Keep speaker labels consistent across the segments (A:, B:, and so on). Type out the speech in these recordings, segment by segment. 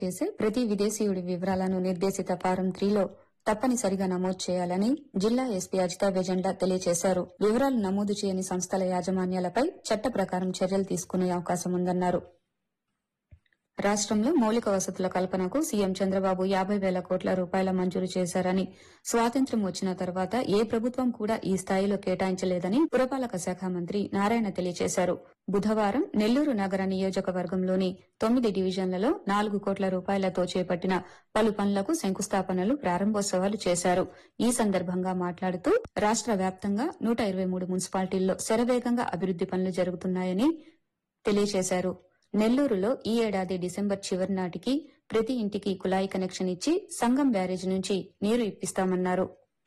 A: చేసే ప్రతి విదేశీయుడి వివరాలను నిర్దేశిత ఫారం త్రీలో తప్పనిసరిగా నమోదు చేయాలని జిల్లా ఎస్పీ అజితా బెజెండా తెలియజేశారు వివరాలు నమోదు చేయని సంస్థల యాజమాన్యాలపై చట్ట ప్రకారం చర్యలు తీసుకునే అవకాశం ఉందన్నారు రాష్ట్రంలో మౌలిక వసతుల కల్పనకు సీఎం చంద్రబాబు యాభై వేల కోట్ల రూపాయల మంజూరు చేశారని స్వాతంత్ర్యం వచ్చిన తర్వాత ఏ ప్రభుత్వం కూడా ఈ స్థాయిలో కేటాయించలేదని పురపాలక శాఖ మంత్రి నారాయణ తెలియజేశారు బుధవారం నెల్లూరు నగర నియోజకవర్గంలోని తొమ్మిది డివిజన్లలో నాలుగు కోట్ల రూపాయలతో చేపట్టిన పలు పనులకు శంకుస్థాపనలు ప్రారంభోత్సవాలు చేశారు ఈ సందర్భంగా మాట్లాడుతూ రాష్ట్ర వ్యాప్తంగా నూట ఇరవై మూడు మున్సిపాలిటీల్లో శరవేగంగా అభివృద్ది పనులు జరుగుతున్నాయని తెలియజేశారు నెల్లూరులో ఈ ఏడాది డిసెంబర్ చివరి నాటికి ప్రతి ఇంటికి కుళాయి కనెక్షన్ ఇచ్చి సంగం బ్యారేజ్ నుంచి నీరు ఇప్పిస్తామన్నారు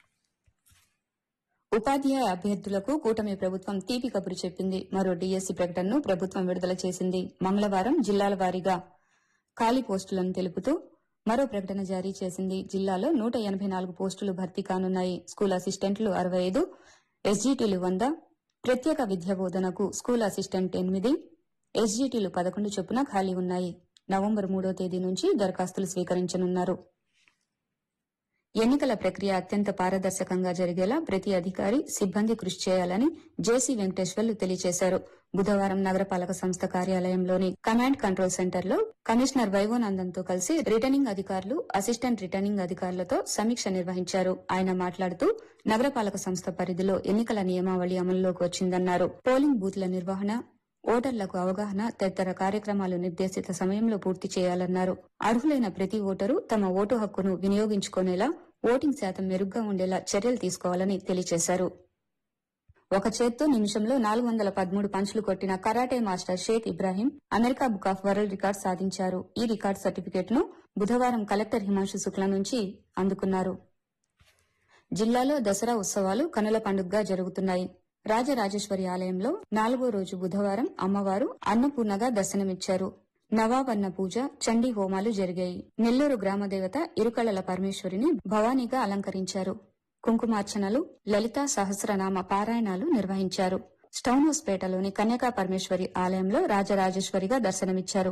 A: ఉపాధ్యాయ అభ్యర్థులకు కూటమి ప్రభుత్వం తీపి కబురు చెప్పింది మరో డీఎస్సీ ప్రకటనను ప్రభుత్వం విడుదల చేసింది మంగళవారం జిల్లాల వారీగా ఖాళీ పోస్టులను తెలుపుతూ మరో ప్రకటన జారీ చేసింది జిల్లాలో నూట ఎనబై నాలుగు పోస్టులు భర్తీ కానున్నాయి స్కూల్ అసిస్టెంట్లు అరవై ఐదు ఎస్జీటీలు వంద ప్రత్యేక విద్యా బోధనకు స్కూల్ అసిస్టెంట్ ఎనిమిది ఎస్జీటీలు పదకొండు చొప్పున ఖాళీ ఉన్నాయి నవంబర్ మూడో తేదీ నుంచి దరఖాస్తులు స్వీకరించనున్నారు ఎన్నికల ప్రక్రియ అత్యంత పారదర్శకంగా జరిగేలా ప్రతి అధికారి సిబ్బంది కృషి చేయాలని జేసీ వెంకటేశ్వర్లు తెలియజేశారు బుధవారం నగరపాలక సంస్థ కార్యాలయంలోని కమాండ్ కంట్రోల్ సెంటర్లో కమిషనర్ వైవోనందన్తో కలిసి రిటర్నింగ్ అధికారులు అసిస్టెంట్ రిటర్నింగ్ అధికారులతో సమీక్ష నిర్వహించారు ఆయన మాట్లాడుతూ నగరపాలక సంస్థ పరిధిలో ఎన్నికల నియమావళి అమల్లోకి వచ్చిందన్నారు పోలింగ్ బూత్ల నిర్వహణ ఓటర్లకు అవగాహన తదితర కార్యక్రమాలు నిర్దేశిత సమయంలో పూర్తి చేయాలన్నారు అర్హులైన ప్రతి ఓటరు తమ ఓటు హక్కును వినియోగించుకునేలా ఓటింగ్ శాతం మెరుగ్గా ఉండేలా చర్యలు తీసుకోవాలని తెలియజేశారు ఒక చేత్తో నిమిషంలో నాలుగు వందల పదమూడు పంచులు కొట్టిన karate master Shaik Ibrahim America book of world record సాధించారు ఈ రికార్డ్ సర్టిఫికెట్ ను బుధవారం కలెక్టర్ హిమాంశు శుక్ల నుంచి అందుకున్నారు జిల్లాలో దసరా ఉత్సవాలు కనుల పండుగగా జరుగుతున్నాయి రాజరాజేశ్వరి ఆలయంలో నాలుగో రోజు బుధవారం అమ్మవారు అన్నపూర్ణగా దర్శనమిచ్చారు నవావన్న పూజ చండీ హోమాలు జరిగాయి నెల్లూరు గ్రామదేవత ఇరుకళల పరమేశ్వరిని భవానీగా అలంకరించారు కుంకుమార్చనలు లలితా సహస్రనామ పారాయణాలు నిర్వహించారు స్టౌనోస్పేటలోని కన్యకా పరమేశ్వరి ఆలయంలో రాజరాజేశ్వరిగా దర్శనమిచ్చారు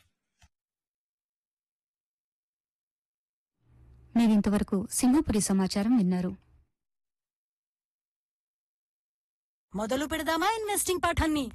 A: మీరింతవరకు సింహపురి సమాచారం విన్నారు
B: మొదలు పెడదామా ఇన్వెస్టింగ్ పాఠాన్ని